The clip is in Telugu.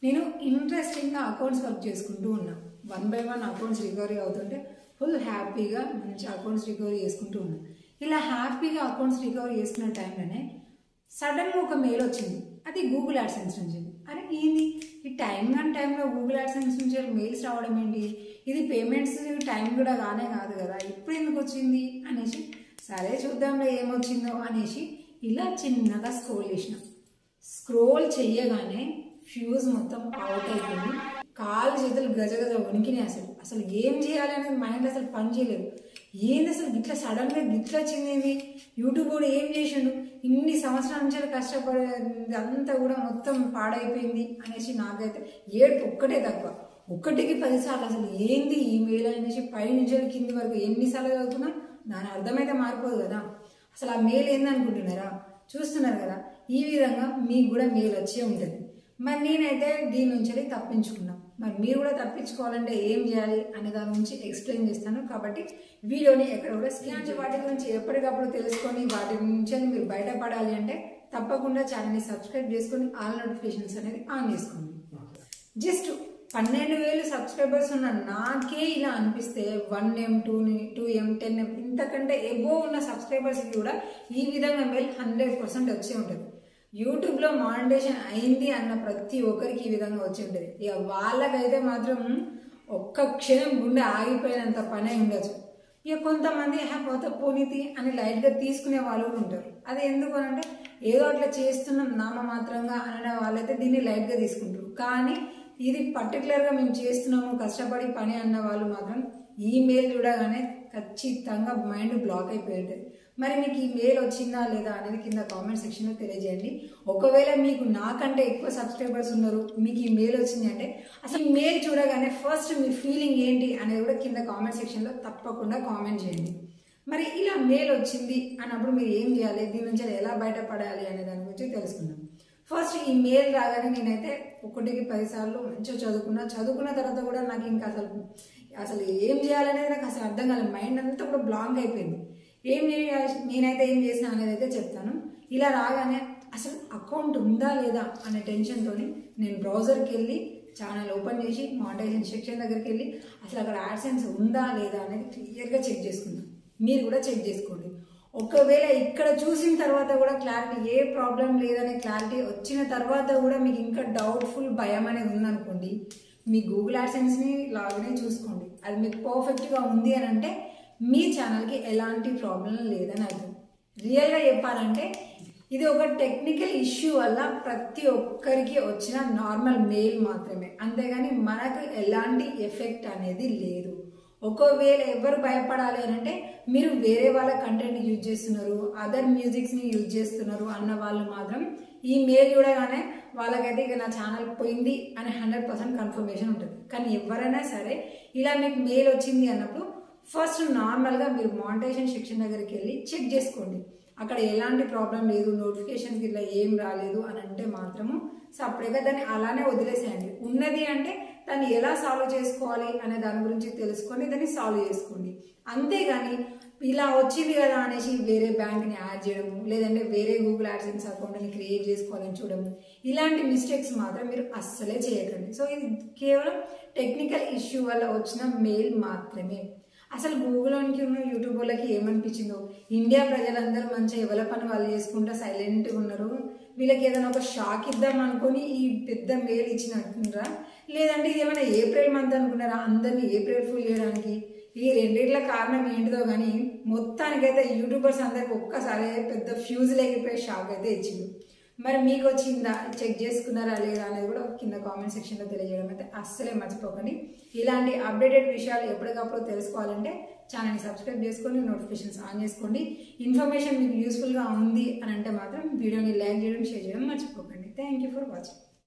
నేను ఇంట్రెస్టింగ్గా అకౌంట్స్ వర్క్ చేసుకుంటూ ఉన్నా one by one accounts recovery అవుతుంటే ఫుల్ హ్యాపీగా మంచి అకౌంట్స్ రికవరీ చేసుకుంటూ ఉన్నా ఇలా హ్యాపీగా అకౌంట్స్ రికవరీ చేసుకున్న టైంలోనే సడన్గా ఒక మెయిల్ వచ్చింది అది గూగుల్ యాడ్సెన్స్ నుంచి అరే ఏంది ఈ టైం కానీ టైంలో గూగుల్ యాడ్సెన్స్ నుంచి మెయిల్స్ రావడం ఏంటి ఇది పేమెంట్స్ టైం కూడా కానే కాదు కదా ఇప్పుడు ఎందుకు వచ్చింది అనేసి సరే చూద్దాంలో ఏమొచ్చిందో అనేసి ఇలా చిన్నగా స్క్రోల్ చేసిన స్క్రోల్ చెయ్యగానే ఫ్యూజ్ మొత్తం అవుట్ అయిపోయింది కాలు చేతులు గజగజ వణికినాయి అసలు అసలు ఏం చేయాలి అనేది మైండ్ అసలు పని చేయలేదు ఏంది అసలు గిట్లా సడన్గా గిట్లా వచ్చింది యూట్యూబ్ కూడా ఏం చేసిండు ఇన్ని సంవత్సరాల నుంచి కష్టపడేది అంతా కూడా మొత్తం పాడైపోయింది అనేసి నాకైతే ఏడుపు ఒక్కటే తక్కువ ఒక్కటికి పదిసార్లు అసలు ఏంది ఈ మెయిల్ అనేసి పై నుంచి కింది వరకు ఎన్నిసార్లు చదువుతున్నా దాని అర్థమైతే మారిపోదు కదా అసలు ఆ మెయిల్ ఏందనుకుంటున్నారా చూస్తున్నారు కదా ఈ విధంగా మీకు కూడా మెయిల్ వచ్చే ఉంటుంది మరి నేనైతే దీని నుంచి తప్పించుకున్నా మరి మీరు కూడా తప్పించుకోవాలంటే ఏం చేయాలి అనే దాని గురించి ఎక్స్ప్లెయిన్ చేస్తాను కాబట్టి వీడియోని ఎక్కడ కూడా ఇలాంటి వాటి గురించి ఎప్పటికప్పుడు తెలుసుకొని వాటి నుంచి మీరు బయటపడాలి అంటే తప్పకుండా ఛానల్ని సబ్స్క్రైబ్ చేసుకొని ఆల్ నోటిఫికేషన్స్ అనేది ఆన్ చేసుకోండి జస్ట్ పన్నెండు వేలు సబ్స్క్రైబర్స్ ఉన్న నాకే ఇలా అనిపిస్తే one M two two M ten M ఇంతకంటే ఎబో ఉన్న సబ్స్క్రైబర్స్కి కూడా ఈ విధంగా మెయిల్ హండ్రెడ్ పర్సెంట్ వచ్చి ఉంటుంది యూట్యూబ్లో మానిటేషన్ అయింది అన్న ప్రతి ఒక్కరికి ఈ విధంగా వచ్చి ఉంటుంది ఇక వాళ్ళకైతే మాత్రం ఒక్క క్షణం గుండె ఆగిపోయినంత పని అయి ఉండొచ్చు ఇక కొంతమంది "హా, పోతే పోనీతి అని లైట్గా తీసుకునే వాళ్ళు కూడా ఉంటారు అది ఎందుకు అని అంటే ఏదో అట్లా చేస్తున్నాం నామ మాత్రంగా అనే వాళ్ళైతే దీన్ని లైట్గా తీసుకుంటారు కానీ ఇది పర్టికులర్గా మేము చేస్తున్నాము కష్టపడి పని అన్న వాళ్ళు మాత్రం ఈ మెయిల్ చూడగానే ఖచ్చితంగా మైండ్ బ్లాక్ అయిపోయి ఉంటుంది మరి మీకు ఈ మెయిల్ వచ్చిందా లేదా అనేది కింద కామెంట్ సెక్షన్లో తెలియజేయండి ఒకవేళ మీకు నాకంటే ఎక్కువ సబ్స్క్రైబర్స్ ఉన్నారు మీకు ఈ మెయిల్ వచ్చింది అంటే అసలు ఈ మెయిల్ చూడగానే ఫస్ట్ మీ ఫీలింగ్ ఏంటి అనేది కూడా కింద కామెంట్ సెక్షన్లో తప్పకుండా కామెంట్ చేయండి మరి ఇలా మెయిల్ వచ్చింది అన్నప్పుడు మీరు ఏం చేయాలి దీని నుంచి ఎలా బయటపడాలి అనే దాని గురించి తెలుసుకుందాం ఫస్ట్ ఈ మెయిల్ రాగానే నేనైతే ఒకటికి పదిసార్లు మంచిగా చదువుకున్నా చదువుకున్న తర్వాత కూడా నాకు ఇంకా అసలు అసలు ఏం చేయాలనేది నాకు అసలు అర్థం కాలేదు మైండ్ అంతా కూడా బ్లాంక్ అయిపోయింది ఏం చేయాలి నేనైతే ఏం చేసిన అనేది అయితే చెప్తాను ఇలా రాగానే అసలు అకౌంట్ ఉందా లేదా అనే టెన్షన్తో నేను బ్రౌజర్కి వెళ్ళి ఛానల్ ఓపెన్ చేసి మానిటైజేషన్ సెక్షన్ దగ్గరికి వెళ్ళి అసలు అక్కడ యాడ్సెన్స్ ఉందా లేదా అనేది క్లియర్గా చెక్ చేసుకున్నాను మీరు కూడా చెక్ చేసుకోండి ఒకవేళ ఇక్కడ చూసిన తర్వాత కూడా క్లారిటీ ఏ ప్రాబ్లం లేదనే క్లారిటీ వచ్చిన తర్వాత కూడా మీకు ఇంకా డౌట్ఫుల్ భయం అనేది ఉందనుకోండి మీ గూగుల్ యాడ్సెన్స్ని లాగిన్ చూసుకోండి అది మీకు పర్ఫెక్ట్గా ఉంది అని అంటే మీ ఛానల్కి ఎలాంటి ప్రాబ్లం లేదని అర్థం రియల్గా చెప్పాలంటే ఇది ఒక టెక్నికల్ ఇష్యూ వల్ల ప్రతి ఒక్కరికి వచ్చిన నార్మల్ మెయిల్ మాత్రమే అంతేగాని మనకు ఎలాంటి ఎఫెక్ట్ అనేది లేదు ఒకవేళ ఎవరు భయపడాలి అని అంటే మీరు వేరే వాళ్ళ కంటెంట్ యూజ్ చేస్తున్నారు అదర్ మ్యూజిక్స్ని యూజ్ చేస్తున్నారు అన్న వాళ్ళు మాత్రం ఈ మెయిల్ చూడగానే వాళ్ళకైతే ఇక నా ఛానల్ పోయింది అని హండ్రెడ్ పర్సెంట్ కన్ఫర్మేషన్ ఉంటుంది కానీ ఎవరైనా సరే ఇలా మీకు మెయిల్ వచ్చింది అన్నప్పుడు ఫస్ట్ నార్మల్గా మీరు మానిటైజేషన్ సెక్షన్ దగ్గరికి వెళ్ళి చెక్ చేసుకోండి అక్కడ ఎలాంటి ప్రాబ్లం లేదు నోటిఫికేషన్కి ఇట్లా ఏం రాలేదు అని అంటే మాత్రము సపరేట్గా దాన్ని అలానే వదిలేసేయండి ఉన్నది అంటే దాన్ని ఎలా సాల్వ్ చేసుకోవాలి అనే దాని గురించి తెలుసుకొని దాన్ని సాల్వ్ చేసుకోండి అంతేగాని ఇలా వచ్చింది కదా అనేసి వేరే బ్యాంక్ని యాడ్ చేయడము లేదంటే వేరే గూగుల్ యాడ్సెన్స్ అకౌంట్ని క్రియేట్ చేసుకోవాలని చూడము ఇలాంటి మిస్టేక్స్ మాత్రం మీరు అస్సలే చేయకండి సో ఇది కేవలం టెక్నికల్ ఇష్యూ వల్ల వచ్చిన మెయిల్ మాత్రమే అసలు గూగుల్కి ఉన్న యూట్యూబ్ వాళ్ళకి ఏమనిపించిందో ఇండియా ప్రజలందరూ మంచిగా ఎవరి పని వాళ్ళు చేసుకుంటా సైలెంట్గా ఉన్నారు వీళ్ళకి ఏదైనా ఒక షాక్ ఇద్దాం అనుకొని ఈ పెద్ద మెయిల్ ఇచ్చినట్టున్నారా లేదంటే ఇది ఏమైనా ఏప్రిల్ మంత్ అనుకున్నారా అందరినీ ఏప్రిల్ ఫుల్ చేయడానికి ఈ రెండిట్ల కారణం ఏంటిదో కానీ మొత్తానికైతే యూట్యూబర్స్ అందరికి ఒక్కసారి పెద్ద ఫ్యూజ్ లేకపోయే షాక్ అయితే ఇచ్చింది మరి మీకు వచ్చిందా చెక్ చేసుకున్నారా లేదా అనేది కూడా కింద కామెంట్ సెక్షన్లో తెలియజేయడం అయితే అస్సలే మర్చిపోకండి ఇలాంటి అప్డేటెడ్ విషయాలు ఎప్పటికప్పుడు తెలుసుకోవాలంటే ఛానల్ని సబ్స్క్రైబ్ చేసుకొని నోటిఫికేషన్స్ ఆన్ చేసుకోండి ఇన్ఫర్మేషన్ మీకు యూస్ఫుల్గా ఉంది అని అంటే మాత్రం వీడియోని లైక్ చేయడం షేర్ చేయడం మర్చిపోకండి థ్యాంక్ యూ ఫర్ వాచింగ్